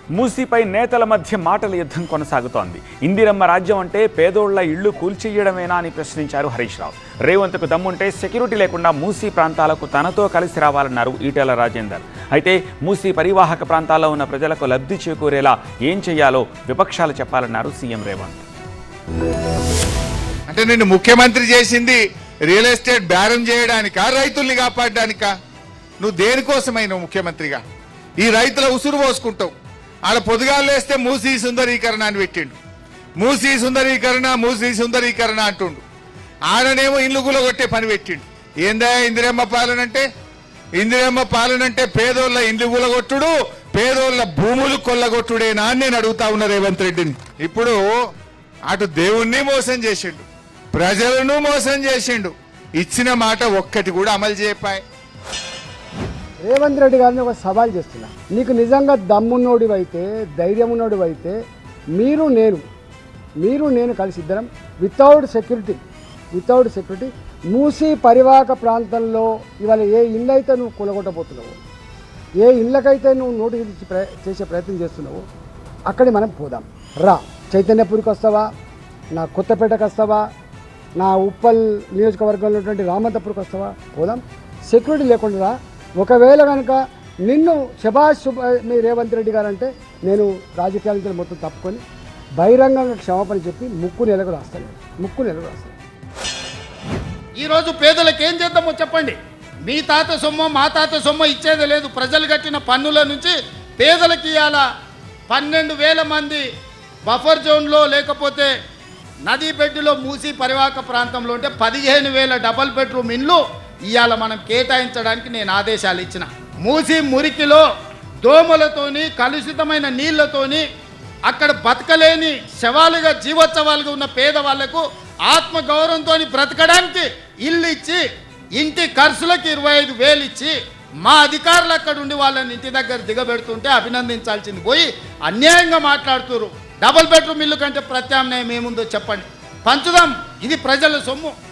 మూసీపై నేతల మధ్య మాటల యుద్ధం కొనసాగుతోంది ఇందిరమ్మ రాజ్యం అంటే పేదోళ్ల ఇళ్లు కూల్చేయడమేనా అని ప్రశ్నించారు హరీష్ రావు రేవంత్కు దమ్ముంటే సెక్యూరిటీ లేకుండా మూసీ ప్రాంతాలకు తనతో కలిసి రావాలన్నారు ఈటెల రాజేందర్ అయితే మూసీ పరివాహక ప్రాంతాల్లో ఉన్న ప్రజలకు లబ్ధి చేకూరేలా ఏం చేయాలో విపక్షాలు చెప్పాలన్నారు సీఎం రేవంత్ అంటే నిన్ను ముఖ్యమంత్రి చేసింది రియల్ ఎస్టేట్ బేరం చేయడానికా రైతుల్ని కాపాడడానికా నువ్వు దేనికోసమైనావు ముఖ్యమంత్రిగా ఈ రైతుల ఉసురు పోసుకుంటావు ఆడ పొదుగాలేస్తే మూసీ సుందరీకరణ అని పెట్టిండు మూసీ సుందరీకరణ మూసీ సుందరీకరణ అంటుండు ఆడనేమో ఇల్లు కొట్టే పని పెట్టిండు ఏందా ఇందిరమ్మ పాలన అంటే ఇందిరమ్మ పాలన అంటే పేదోళ్ళ ఇండ్లు గులగొట్టుడు పేదోళ్ళ భూములు కొల్లగొట్టుడేనా అని నేను అడుగుతా ఉన్నా రేవంత్ రెడ్డిని ఇప్పుడు అటు దేవుణ్ణి మోసం చేసిండు ప్రజలను మోసం చేసిండు ఇచ్చిన మాట ఒక్కటి కూడా అమలు చేయపాయ్ రేవంత్ రెడ్డి గారిని ఒక సవాల్ చేస్తున్నా నీకు నిజంగా దమ్మున్నోడివైతే ధైర్యం ఉన్నోడివైతే మీరు నేను మీరు నేను కలిసి ఇద్దరం without security without security Musi పరివాహక ప్రాంతంలో ఇవాళ ఏ ఇల్లు అయితే నువ్వు కూలగొట్టబోతున్నావు ఏ ఇళ్ళకైతే నువ్వు నోటు ఇచ్చి ప్ర చేసే ప్రయత్నం చేస్తున్నావు అక్కడికి మనం పోదాం రా చైతన్యపురికి వస్తావా నా కొత్తపేటకు వస్తావా నా ఉప్పల్ నియోజకవర్గంలో ఉన్నటువంటి రామంతపురికి వస్తావా పోదాం సెక్యూరిటీ లేకుండా రా. ఒకవేళ కనుక నిన్ను శభాష్ సుబ మీ రేవంత్ రెడ్డి గారు అంటే నేను రాజకీయాల నుంచి మొత్తం తప్పుకొని బహిరంగంగా క్షమాపణ చెప్పి ముక్కు నెలకు రాస్తాను ముక్కు నెలకు రాస్తాను ఈరోజు పేదలకు ఏం చేద్దామో చెప్పండి మీ తాత సొమ్మ మా తాత సొమ్మ ఇచ్చేది లేదు ప్రజలు కట్టిన పన్నుల నుంచి పేదలకు ఇవాళ పన్నెండు వేల మంది బఫర్ జోన్లో లేకపోతే నదీ బెడ్డులో మూసి పరివాహక ప్రాంతంలో ఉంటే పదిహేను వేల డబల్ బెడ్రూమ్ ఇండ్లు ఇవాళ మనం కేటాయించడానికి నేను ఆదేశాలు ఇచ్చిన మూసి మురికిలో దోమలతోని కలుషితమైన నీళ్లతోని అక్కడ బతకలేని శవాలుగా జీవోత్సవాలుగా ఉన్న పేదవాళ్లకు ఆత్మ గౌరవంతో బ్రతకడానికి ఇల్లు ఇచ్చి ఇంటి ఖర్చులకు ఇరవై ఐదు వేలు ఇచ్చి మా అధికారులు అక్కడ ఉండి వాళ్ళని ఇంటి దగ్గర దిగబెడుతుంటే అభినందించాల్సింది పోయి అన్యాయంగా మాట్లాడుతున్నారు డబుల్ బెడ్రూమ్ ఇల్లు కంటే ప్రత్యామ్నాయం ఏముందో చెప్పండి పంచుదాం ఇది ప్రజల సొమ్ము